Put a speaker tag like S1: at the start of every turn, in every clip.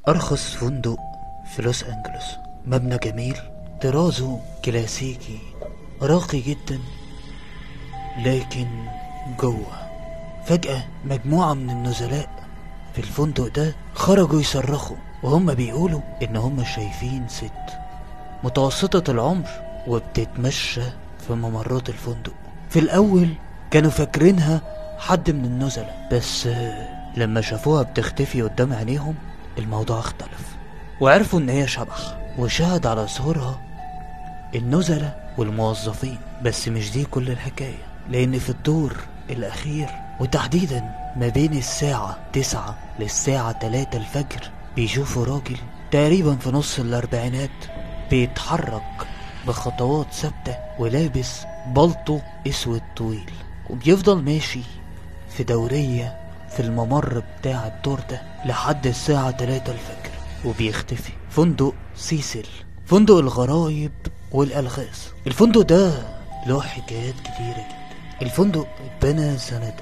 S1: أرخص فندق في لوس أنجلوس مبنى جميل طرازه كلاسيكي راقي جدا لكن جوه فجأة مجموعة من النزلاء في الفندق ده خرجوا يصرخوا وهم بيقولوا إن هم شايفين ست متوسطة العمر وبتتمشى في ممرات الفندق في الأول كانوا فاكرينها حد من النزلاء بس آه، لما شافوها بتختفي قدام عينيهم الموضوع اختلف وعرفوا إن هي شبح وشهد على ظهورها النزلاء والموظفين بس مش دي كل الحكاية لأن في الدور الأخير وتحديدا ما بين الساعة تسعة للساعة تلاتة الفجر بيشوفوا راجل تقريبا في نص الأربعينات بيتحرك بخطوات ثابتة ولابس بلطو أسود طويل وبيفضل ماشي في دورية في الممر بتاع الدور ده لحد الساعة تلاتة الفجر وبيختفي فندق سيسل فندق الغرايب والألغاز الفندق ده له حكايات كتيرة جدا الفندق اتبنى سنة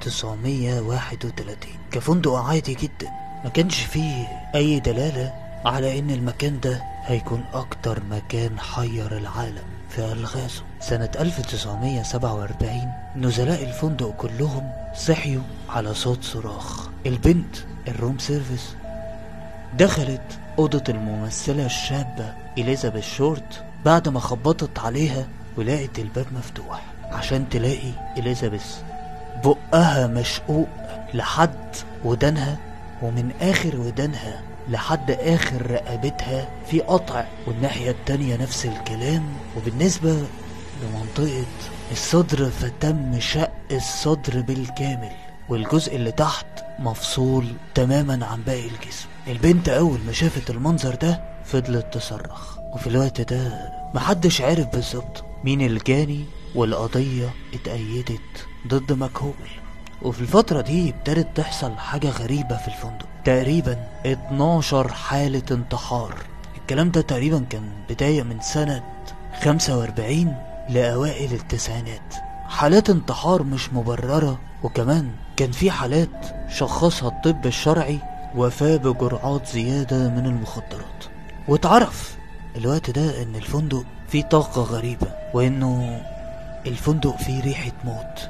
S1: 1931 كفندق عادي جدا ما كانش فيه أي دلالة على إن المكان ده هيكون أكتر مكان حير العالم في ألغازه سنة 1947 نزلاء الفندق كلهم صحيوا على صوت صراخ البنت الروم سيرفيس دخلت أوضة الممثلة الشابة إليزابيث شورت بعد ما خبطت عليها ولقت الباب مفتوح عشان تلاقي إليزابيث بقها مشقوق لحد ودانها ومن آخر ودانها لحد آخر رقبتها في قطع والناحية التانية نفس الكلام وبالنسبة لمنطقة الصدر فتم شق الصدر بالكامل والجزء اللي تحت مفصول تماما عن باقي الجسم البنت أول ما شافت المنظر ده فضلت تصرخ وفي الوقت ده محدش عارف بالظبط مين الجاني والقضية اتأيدت ضد مجهول وفي الفترة دي ابتدت تحصل حاجة غريبة في الفندق تقريبا 12 حالة انتحار الكلام ده تقريبا كان بداية من سنة 45 لأوائل التسعينات حالات انتحار مش مبررة وكمان كان في حالات شخصها الطب الشرعي وفاة بجرعات زيادة من المخدرات واتعرف الوقت ده ان الفندق فيه طاقة غريبة وانه الفندق فيه ريحة موت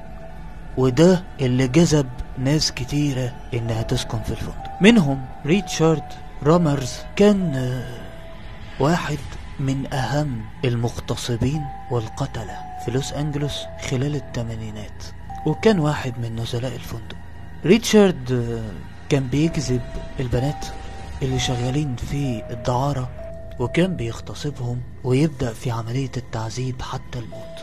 S1: وده اللي جذب ناس كتيرة انها تسكن في الفندق منهم ريتشارد رامرز كان آه، واحد من اهم المغتصبين والقتلة في لوس انجلوس خلال الثمانينات وكان واحد من نزلاء الفندق ريتشارد آه، كان بيجذب البنات اللي شغالين في الدعارة وكان بيغتصبهم ويبدأ في عملية التعذيب حتى الموت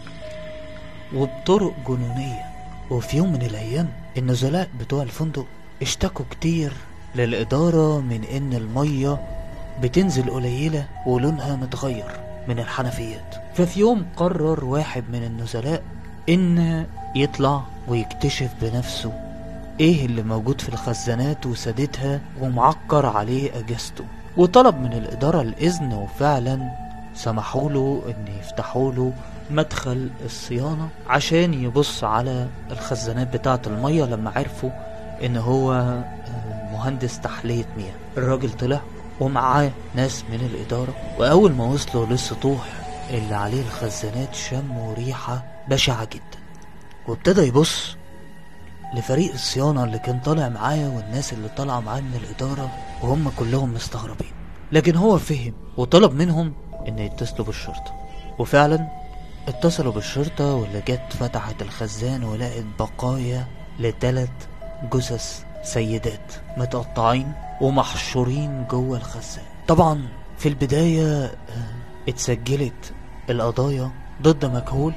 S1: وبطرق جنونية وفي يوم من الأيام النزلاء بتوع الفندق اشتكوا كتير للإدارة من إن المية بتنزل قليلة ولونها متغير من الحنفيات ففي يوم قرر واحد من النزلاء إن يطلع ويكتشف بنفسه إيه اللي موجود في الخزانات وسادتها ومعكر عليه أجازته وطلب من الإدارة الإذن وفعلا سمحوا له إن يفتحوا له مدخل الصيانة عشان يبص على الخزانات بتاعة المية لما عرفوا إن هو آه، مهندس تحلية مياه الراجل طلع ومعاه ناس من الإدارة وأول ما وصلوا للسطوح اللي عليه الخزانات شموا ريحة بشعة جدا وابتدى يبص لفريق الصيانة اللي كان طالع معاه والناس اللي طالعة معاه من الإدارة وهم كلهم مستغربين لكن هو فهم وطلب منهم إن يتصلوا بالشرطة وفعلا اتصلوا بالشرطة واللي جت فتحت الخزان ولقت بقايا لتلات جثث سيدات متقطعين ومحشورين جوه الخزان طبعا في البداية آه، اتسجلت القضايا ضد مجهول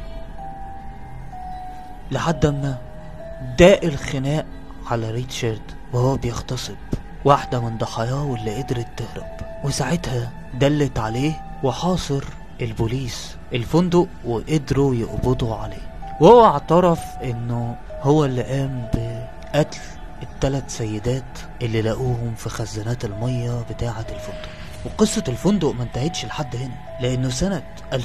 S1: لحد ما داق الخناق على ريتشارد وهو بيغتصب واحدة من ضحاياه واللي قدرت تهرب وساعتها دلت عليه وحاصر البوليس الفندق وقدروا يقبضوا عليه وهو اعترف انه هو اللي قام بقتل الثلاث سيدات اللي لقوهم في خزانات المية بتاعة الفندق وقصة الفندق ما انتهتش لحد هنا لأنه سنة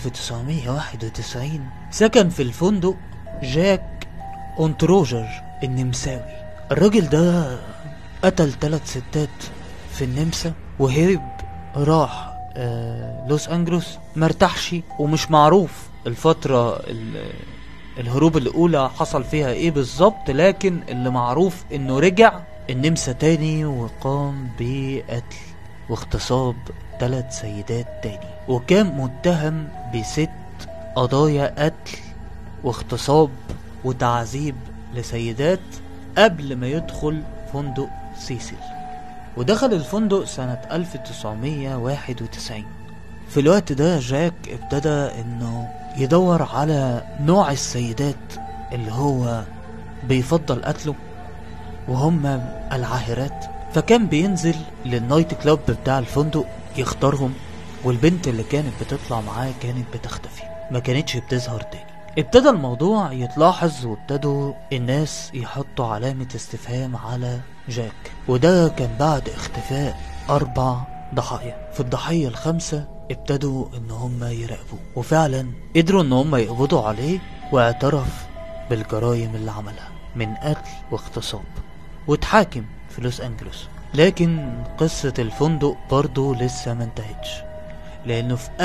S1: 1991 سكن في الفندق جاك أونتروجر النمساوي الراجل ده قتل ثلاث ستات في النمسا وهرب راح آه لوس انجلوس مرتاحش ومش معروف الفترة ال- الهروب الاولى حصل فيها ايه بالظبط لكن اللي معروف انه رجع النمسا تاني وقام بقتل واغتصاب ثلاث سيدات تاني وكان متهم بست قضايا قتل واغتصاب وتعذيب لسيدات قبل ما يدخل فندق سيسل ودخل الفندق سنة 1991 في الوقت ده جاك ابتدى انه يدور على نوع السيدات اللي هو بيفضل قتله وهم العاهرات فكان بينزل للنايت كلاب بتاع الفندق يختارهم والبنت اللي كانت بتطلع معاه كانت بتختفي ما كانتش بتظهر تاني ابتدى الموضوع يتلاحظ وابتدوا الناس يحطوا علامة استفهام على جاك وده كان بعد اختفاء أربع ضحايا في الضحية الخامسة ابتدوا ان هم يراقبوه وفعلا قدروا ان هم يقبضوا عليه واعترف بالجرائم اللي عملها من قتل واغتصاب واتحاكم في لوس انجلوس لكن قصة الفندق برضه لسه ما انتهتش لانه في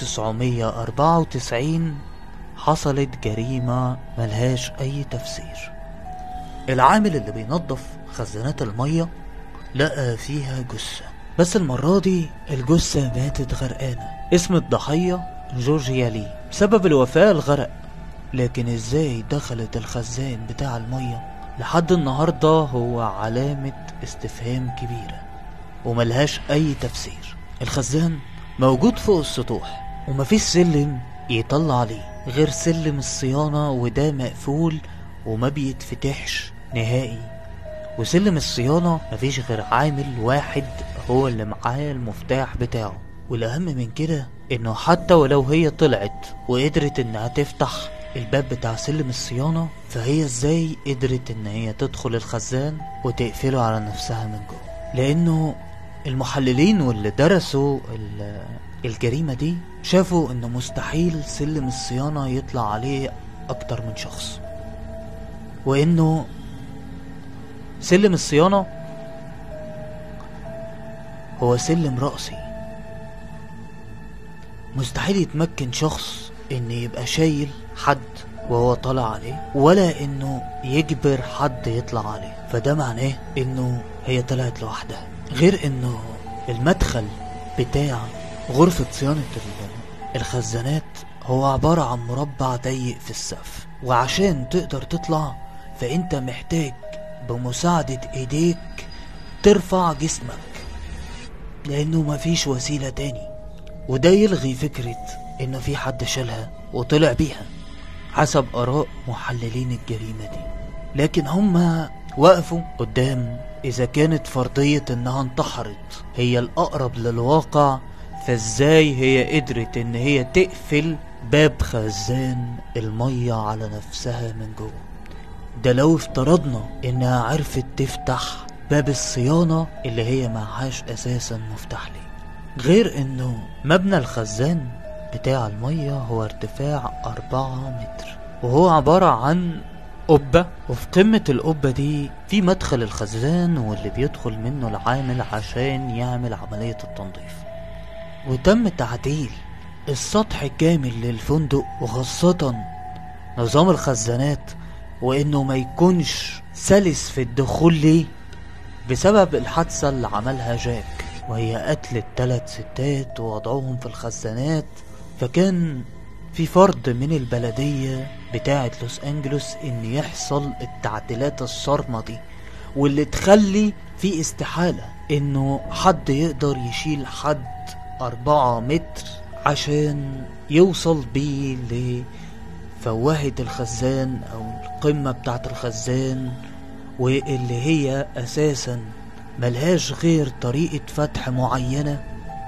S1: 1994 حصلت جريمة ملهاش اي تفسير العامل اللي بينظف خزانات المية لقى فيها جثة بس المرة دي الجثة ماتت غرقانة اسم الضحية جورجيا لي سبب الوفاة الغرق لكن ازاي دخلت الخزان بتاع المية لحد النهاردة هو علامة استفهام كبيرة وملهاش اي تفسير الخزان موجود فوق السطوح ومفيش سلم يطلع عليه غير سلم الصيانة وده مقفول وما بيتفتحش نهائي وسلم الصيانة مفيش غير عامل واحد هو اللي معاه المفتاح بتاعه والأهم من كده إنه حتى ولو هي طلعت وقدرت إنها تفتح الباب بتاع سلم الصيانة فهي ازاي قدرت إن هي تدخل الخزان وتقفله على نفسها من جوه لأنه المحللين واللي درسوا ال- الجريمة دي شافوا إنه مستحيل سلم الصيانة يطلع عليه أكتر من شخص وإنه سلم الصيانة هو سلم رأسي مستحيل يتمكن شخص ان يبقى شايل حد وهو طالع عليه ولا انه يجبر حد يطلع عليه فده معناه انه هي طلعت لوحدها غير انه المدخل بتاع غرفة صيانة ال- الخزانات هو عبارة عن مربع ضيق في السقف وعشان تقدر تطلع فانت محتاج بمساعدة ايديك ترفع جسمك لانه مفيش وسيلة تاني وده يلغي فكرة انه في حد شالها وطلع بيها حسب اراء محللين الجريمة دي لكن هما وقفوا قدام اذا كانت فرضية انها انتحرت هي الاقرب للواقع فازاي هي قدرت ان هي تقفل باب خزان المية على نفسها من جوه ده لو افترضنا انها عرفت تفتح باب الصيانة اللي هي معهاش اساسا مفتاح ليه غير انه مبنى الخزان بتاع المية هو ارتفاع أربعة متر وهو عبارة عن قبة وفي قمة القبة دي في مدخل الخزان واللي بيدخل منه العامل عشان يعمل عملية التنظيف وتم تعديل السطح كامل للفندق وخاصة نظام الخزانات وانه ما يكونش سلس في الدخول ليه بسبب الحادثة اللي عملها جاك وهي قتل التلات ستات ووضعهم في الخزانات فكان في فرض من البلدية بتاعة لوس أنجلوس إن يحصل التعديلات الصارمة دي واللي تخلي في استحالة إنه حد يقدر يشيل حد أربعة متر عشان يوصل بيه لفوهة الخزان أو القمة بتاعة الخزان واللي هي أساسا ملهاش غير طريقة فتح معينة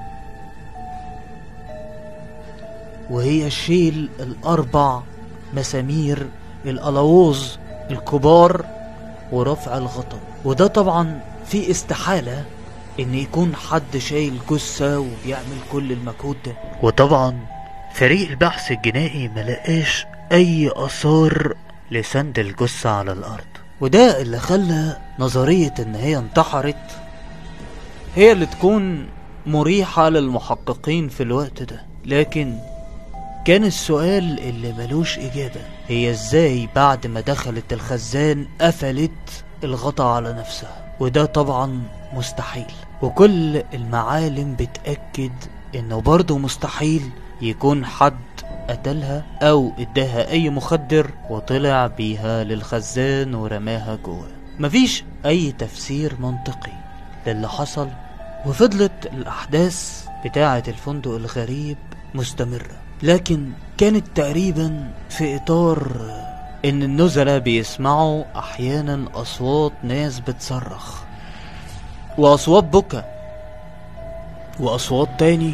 S1: وهي شيل الأربع مسامير الألووز الكبار ورفع الغطا وده طبعا في استحالة إن يكون حد شايل جثة وبيعمل كل المجهود ده وطبعا فريق البحث الجنائي ملقاش أي آثار لسند الجثة على الأرض وده اللي خلى نظرية إن هي انتحرت هي اللي تكون مريحة للمحققين في الوقت ده لكن كان السؤال اللي ملوش إجابة هي إزاي بعد ما دخلت الخزان قفلت الغطا على نفسها وده طبعا مستحيل وكل المعالم بتأكد إنه برضه مستحيل يكون حد قتلها أو اداها أي مخدر وطلع بيها للخزان ورماها جوه مفيش أي تفسير منطقي للي حصل وفضلت الأحداث بتاعة الفندق الغريب مستمرة لكن كانت تقريبا في إطار إن النزلاء بيسمعوا أحيانا أصوات ناس بتصرخ وأصوات بكى وأصوات تاني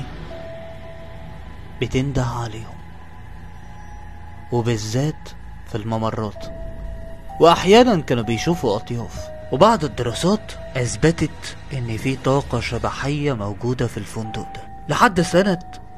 S1: بتنده عليهم وبالذات في الممرات وأحيانا كانوا بيشوفوا أطياف وبعض الدراسات أثبتت إن في طاقة شبحية موجودة في الفندق ده لحد سنة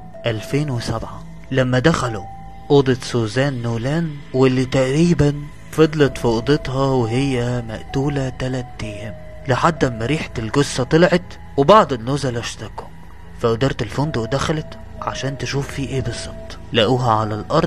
S1: 2007 لما دخلوا أوضة سوزان نولان واللي تقريبا فضلت في أوضتها وهي مقتولة تلات أيام لحد ما ريحة الجثة طلعت وبعض النزلاء اشتكوا فإدارة الفندق دخلت عشان تشوف في ايه بالظبط لقوها على الأرض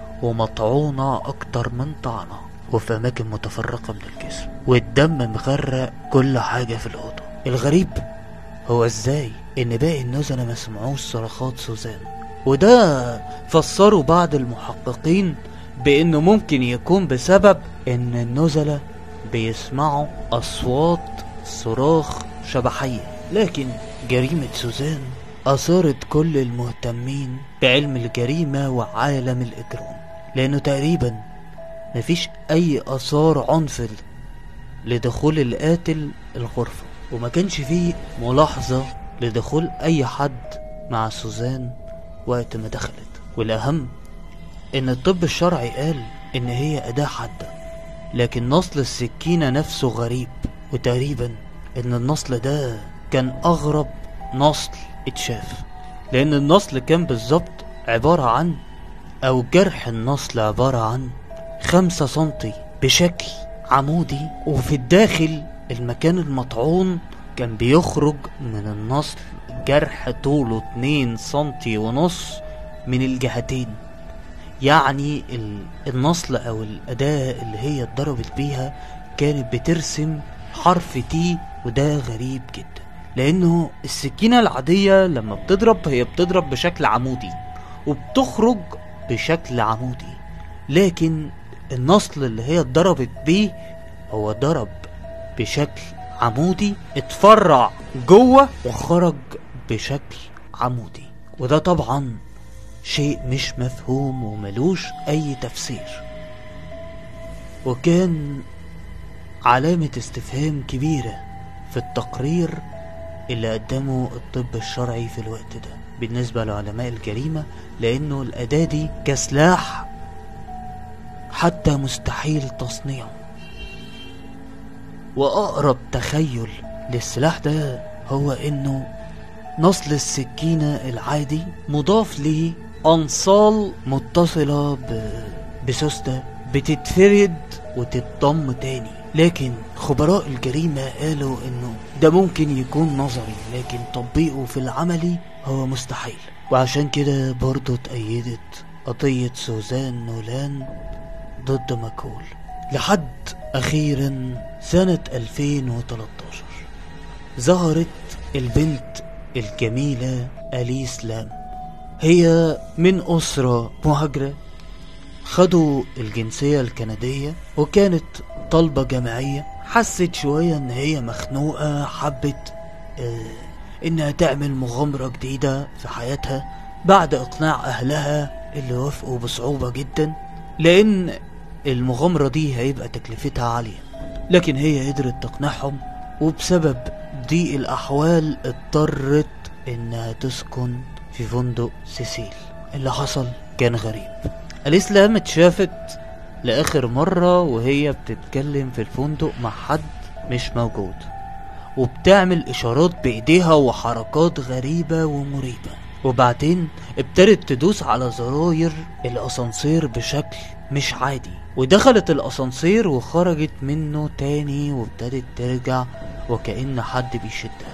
S1: ومطعونة أكتر من طعنة وفي أماكن متفرقة من الجسم والدم مغرق كل حاجة في الأوضة الغريب هو ازاي ان باقي النزلاء ما سمعوش صرخات سوزان وده فسروا بعض المحققين بانه ممكن يكون بسبب ان النزلاء بيسمعوا اصوات صراخ شبحية لكن جريمة سوزان أثارت كل المهتمين بعلم الجريمة وعالم الإجرام لأنه تقريبا مفيش أي آثار عنف لدخول القاتل الغرفة وما كانش فيه ملاحظة لدخول أي حد مع سوزان وقت ما دخلت والأهم إن الطب الشرعي قال إن هي أداة حادة لكن نصل السكينة نفسه غريب وتقريبا إن النصل ده كان أغرب نصل اتشاف لأن النصل كان بالظبط عبارة عن أو جرح النصل عبارة عن خمسة سنتي بشكل عمودي وفي الداخل المكان المطعون كان بيخرج من النصل جرح طوله اتنين سنتي ونص من الجهتين يعني ال- النصل او الاداة اللي هي اتضربت بيها كانت بترسم حرف تي وده غريب جدا لانه السكينة العادية لما بتضرب هي بتضرب بشكل عمودي وبتخرج بشكل عمودي لكن النصل اللي هي اتضربت بيه هو ضرب بشكل عمودي اتفرع جوه وخرج بشكل عمودي وده طبعا شيء مش مفهوم وملوش اي تفسير وكان علامة استفهام كبيرة في التقرير اللي قدمه الطب الشرعي في الوقت ده بالنسبة لعلماء الجريمة لأنه الأداة دي كسلاح حتى مستحيل تصنيعه وأقرب تخيل للسلاح ده هو إنه نصل السكينة العادي مضاف ليه أنصال متصلة ب... بسوستة بتتفرد وتتضم تاني لكن خبراء الجريمة قالوا إنه ده ممكن يكون نظري لكن تطبيقه في العملي هو مستحيل وعشان كده برضه اتأيدت قضية سوزان نولان ضد ماكول لحد أخيرا سنة 2013 ظهرت البنت الجميلة أليس لام هي من أسرة مهاجرة خدوا الجنسية الكندية وكانت طالبة جامعية حست شوية ان هي مخنوقة حبت آه انها تعمل مغامرة جديدة في حياتها بعد اقناع اهلها اللي وافقوا بصعوبة جدا لان المغامرة دي هيبقى تكلفتها عالية لكن هي قدرت تقنعهم وبسبب ضيق الأحوال اضطرت إنها تسكن في فندق سيسيل اللي حصل كان غريب الإسلام اتشافت لآخر مرة وهي بتتكلم في الفندق مع حد مش موجود وبتعمل إشارات بإيديها وحركات غريبة ومريبة وبعدين ابتدت تدوس على زراير الأسانسير بشكل مش عادي ودخلت الأسانسير وخرجت منه تاني وابتدت ترجع وكأن حد بيشدها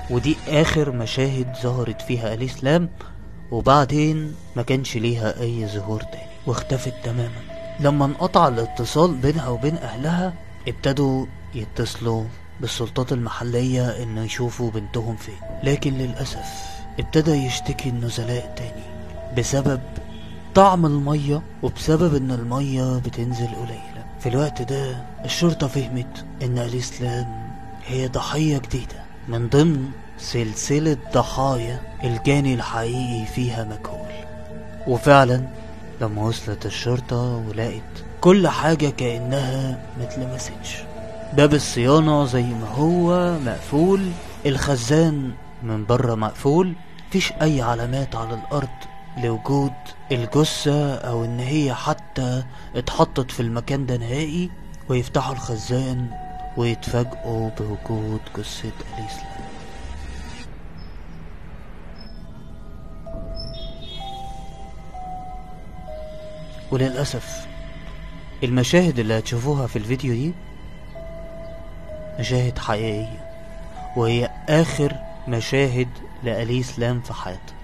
S1: ودي آخر مشاهد ظهرت فيها أليس لام وبعدين ما كانش ليها أي ظهور تاني واختفت تماما لما انقطع الاتصال بينها وبين أهلها ابتدوا يتصلوا بالسلطات المحلية إنه يشوفوا بنتهم فين لكن للأسف ابتدى يشتكي النزلاء تاني بسبب طعم المية وبسبب إن المية بتنزل قليلة في الوقت ده الشرطة فهمت إن الإسلام هي ضحية جديدة من ضمن سلسلة ضحايا الجاني الحقيقي فيها مجهول وفعلا لما وصلت الشرطة ولقت كل حاجة كأنها متلمستش باب الصيانة زي ما هو مقفول الخزان من بره مقفول مفيش أي علامات على الأرض لوجود الجثة أو إن هي حتى اتحطت في المكان ده نهائي ويفتحوا الخزان ويتفاجئوا بوجود جثة الإسلام وللأسف المشاهد اللي هتشوفوها في الفيديو دي مشاهد حقيقية وهي آخر مشاهد لأليس لام في حياتها